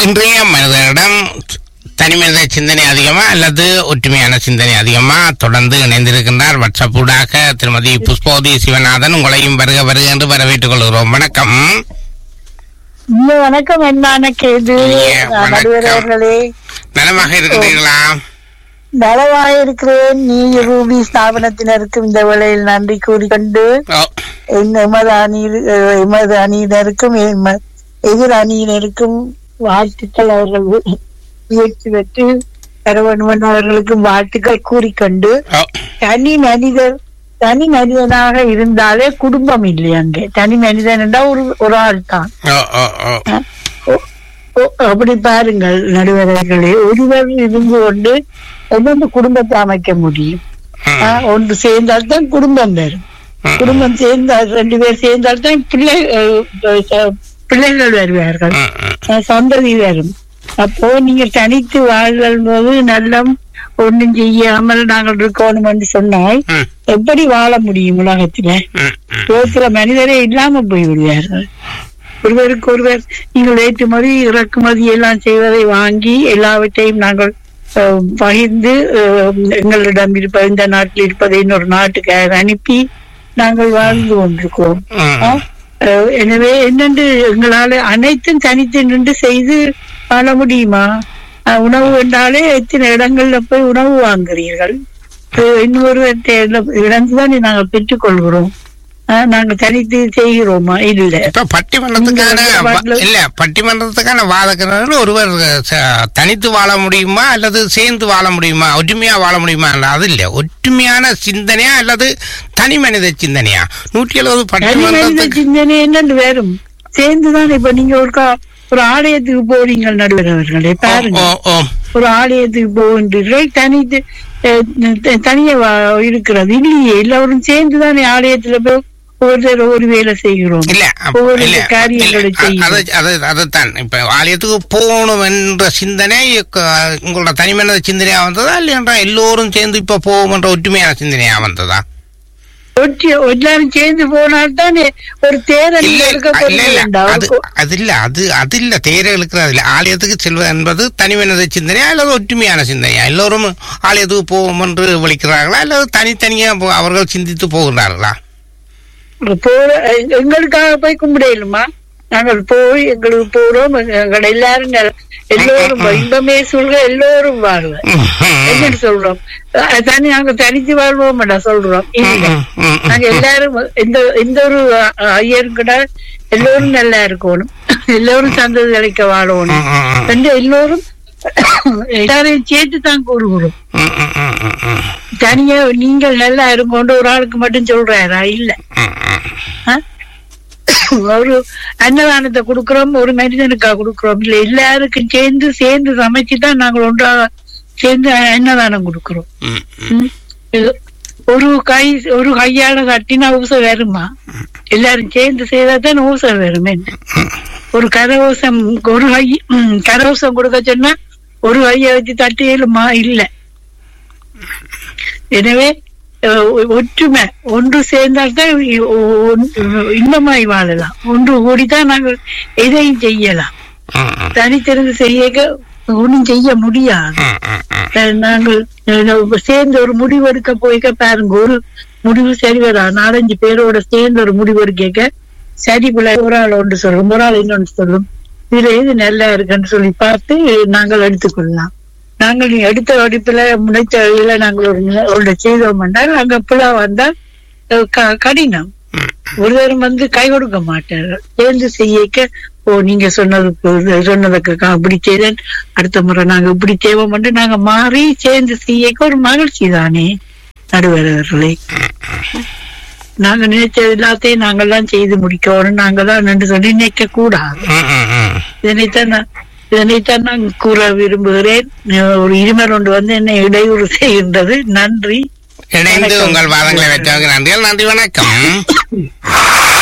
இன்றைய மனிதனிடம் தனிமனித சிந்தனை அதிகமா அல்லது ஒற்றுமையான சிந்தனை அதிகமா தொடர்ந்து இணைந்திருக்கின்றார் வாட்ஸ்அப் ஊடாக திருமதி புஷ்பவதி சிவநாதன் உங்களையும் வருக வருக என்று வரவேற்றுக் கொள்கிறோம் வணக்கம் இந்த வணக்கம் என்னான கேது ஐயா, வணக்கம். நடுவர் அவர்களே நலமாக இருக்கிறீர்களா நலவாயிருக்கிறேன் நீ ரூபி ஸ்தாபனத்தினருக்கு இந்த வேளையில் நன்றி கூறிக்கொண்டு ஓ, என் எமது அணியில் அஹ், எமது அணியினருக்கும் எம- எதிர் அணியினருக்கும் வாழ்த்துக்கள் அவர்கள் உ- முயற்சி பெற்று தரவணுமன் அவர்களுக்கும் வாழ்த்துக்கள் கூறிக்கொண்டு ஓ, தனி மனிதர் தனி மனிதனாக இருந்தாலே குடும்பம் இல்லை அங்கே தனி மனிதன் என்றால் ஒரு ஒரு ஆள் தான் ஓ, ஓ, ஓ. ஓ- ஓ- அப்படி பாருங்கள் நடுவர்களே ஒருவர் இருந்து கொண்டு எந்தெந்த குடும்பத்தை அமைக்க முடியும் ம், ஆ, ஒன்று சேர்ந்தால்தான் குடும்பம் வரும் ம், குடும்பம் சேர்ந்தால் ரெண்டு பேர் சேர்ந்தால்தான் பிள்ளை அஹ், அஹ், பிள்ளைகள் வருவார்கள் ம், ம். அஹ், சந்ததி வரும் அப்போ நீங்க தனித்து வாழ்தல் போது நல்லம் ஒண்ணும் செய்யாமல் நாங்கள் இருக்கணும் என்று சொன்னால் ம், எப்படி வாழ முடியும் உலகத்துல ம், ம். லோகத்துல மனிதரே இல்லாம போய் விடுவார்கள் ஒருவருக்கு ஒருவர் நீங்கள் ஏற்றுமதி இறக்குமதி எல்லாம் செய்வதை வாங்கி எல்லாவற்றையும் நாங்கள் அஹ், பகிர்ந்து அஹ், எங்களிடம் இருப்ப இந்த நாட்டில் இருப்பதை இன்னொரு நாட்டுக்கு அனுப்பி நாங்கள் வாழ்ந்து கொண்டிருக்கிறோம் ம், ஆ? அஹ், எனவே என்னென்று எங்களால அனைத்தும் தனித்து நின்று செய்து வாழ முடியுமா அஹ், உணவு என்றாலே எத்தனை இடங்கள்ல போய் உணவு வாங்குறீர்கள் அஹ், இன்னொருவர்கிட்ட இடந்துதான் நாங்கள் பெற்றுக்கொள்கிறோம் ஆஹ், நாங்க தனித்து செய்கிறோமா இல்ல இப்ப பட்டிமன்றத்துக்கான நீங்க வ- பாட்டுல- இல்ல பட்டிமன்றத்துக்கான வாதக்கிறவர்கள் ஒருவர் ச- தனித்து வாழ முடியுமா அல்லது சேர்ந்து வாழ முடியுமா ஒற்றுமையா வாழ முடியுமா அல்ல, அது இல்ல ஒற்றுமையான சிந்தனையா அல்லது தனி மனித சிந்தனையா நூற்றி எழுபது தனி மனித பட்டிமன்றத்துக்கு சிந்தனை என்னன்னு வேறும் சேர்ந்துதான் இப்ப நீங்க ஒரு கா- ஒரு ஆலயத்துக்கு போறீங்க நடுவர் அவர்களே பாருங்க ஓ, ஓ, ஒரு ஆலயத்துக்கு போகின்றீர்கள் தனித்து அஹ், த- தனியா வா- இருக்கிறது இல்லையே எல்லாரும் சேர்ந்துதானே ஆலயத்துல போய் ஒவ்வொருத்தர் ஒரு வேலை செய்கிறோம் இல்ல அப்ப- ஒவ்வொரு இல்ல காரியங்களை இல்ல, அ- அது செய்கிறோம் அது அதுதான் இப்ப ஆலயத்துக்கு போகணும் என்ற சிந்தனை க- உங்களோட தனி மனித சிந்தனையா வந்ததா இல்லையா எல்லோரும் சேர்ந்து இப்ப போவோம் என்ற ஒற்றுமையான சிந்தனையா வந்ததா ஒற்றி எல்லாரும் சேர்ந்து போனால்தானே ஒரு தேர்தல் இல்ல இருக்க இல்ல இல்ல போறீங்களா? அது அது இல்ல அது அது இல்ல தேர இழுக்கிறது இல்ல ஆலயத்துக்கு செல்வது என்பது தனிமனித சிந்தனையா அல்லது ஒற்றுமையான சிந்தனையா எல்லோரும் ஆலயத்துக்கு போவோம் என்று விളിக்கிறார்களா அல்லது தனித்தனியா போ- அவர்கள் சிந்தித்து போகிறார்களா போற எங்களுக்காக போய் கும்பிடலுமா நாங்கள் போய் எங்களுக்கு போறோம் எங்கள் எல்லாரும் நல- எல்லோரும் இன்பமே சொல்ற எல்லோரும் வாழ்வ என்னன்னு சொல்றோம் அஹ் தனி நாங்க தனித்து வாழ்வோம் சொல்றோம் இல்ல நாங்க எல்லாரும் எந்த எந்த ஒரு அஹ், ஐயரும் கூட எல்லோரும் நல்லா இருக்கணும் எல்லோரும் சந்ததி அழைக்க வாழணும் என்று எல்லோரும் எல்லாரையும் சேர்த்து தான் கூறுகிறோம் தனியா நீங்கள் நல்லா இருக்கோண்டு ஒரு ஆளுக்கு மட்டும் சொல்றாரா இல்ல ஆ? ஒரு அன்னதானத்தை கொடுக்கிறோம் ஒரு மனிதனுக்கா கொடுக்கிறோம் இல்ல எல்லாருக்கும் சேர்ந்து சேர்ந்து சமைச்சு தான் நாங்கள் ஒன்றாக சேர்ந்து அன்னதானம் கொடுக்கிறோம் ம். இது ஒரு கை ஒரு கையால கட்டினா ஊச வருமா எல்லாரும் சேர்ந்து செய்தா தான் ஊச வரும் என்ன ஒரு கரவோசம் ஒரு கை ம், கரவோசம் கொடுக்க சொன்னா ஒரு கையை வச்சு தட்டி இயலுமா இல்ல எனவே அஹ், ஒ- ஒற்றுமை ஒன்று சேர்ந்தால்தான் இ- ஒ- ஒ- இன்பமாய் வாழலாம் ஒன்று கூடித்தான் நாங்கள் எதையும் செய்யலாம் தனித்திருந்து செய்ய ஒன்றும் செய்ய முடியாது அஹ் நாங்கள் அஹ் சேர்ந்து ஒரு முடிவு எடுக்க போய்க்க பாருங்க ஒரு முடிவு சரி வரா நாலஞ்சு பேரோட சேர்ந்து ஒரு முடிவு எடுக்க சரி பிள்ளை ஒரு ஆள் ஒன்று சொல்லும் ஒரு ஆள் இன்னொன்று சொல்லும் இதுல எது நல்லா இருக்குன்னு சொல்லி பார்த்து நாங்கள் எடுத்துக்கொள்ளலாம் நாங்கள் நீ எடுத்த வடிப்புல முனைத்த வழியில நாங்கள் ஒரு நில- ஒரு செய்தோம் என்றால் அங்க பிள்ளை வந்தால் அஹ் க- கடினம் ஒருவரும் வந்து கை கொடுக்க மாட்டார்கள் சேர்ந்து செய்யக்க ஓ நீங்க சொன்னது போ- சொன்னதுக்கு கா- இப்படி செய்தேன் அடுத்த முறை நாங்க இப்படி செய்வோம் என்று நாங்க மாறி சேர்ந்து செய்யக்க ஒரு மகிழ்ச்சி தானே நடுவரவர்களே நாங்க நினைச்சது எல்லாத்தையும் நாங்கெல்லாம் செய்து முடிக்கணும் நாங்க தான் நின்று சொல்லி நினைக்க கூடாது இதனைத்தான் நான் இதனைத்தான் நான் கூற விரும்புகிறேன் ஒரு இருமல் ஒன்று வந்து என்னை இடையூறு செய்கின்றது நன்றி இணைந்து வணக்கம். உங்கள் வாதங்களை வச்சவங்க நன்றிகள் நன்றி வணக்கம்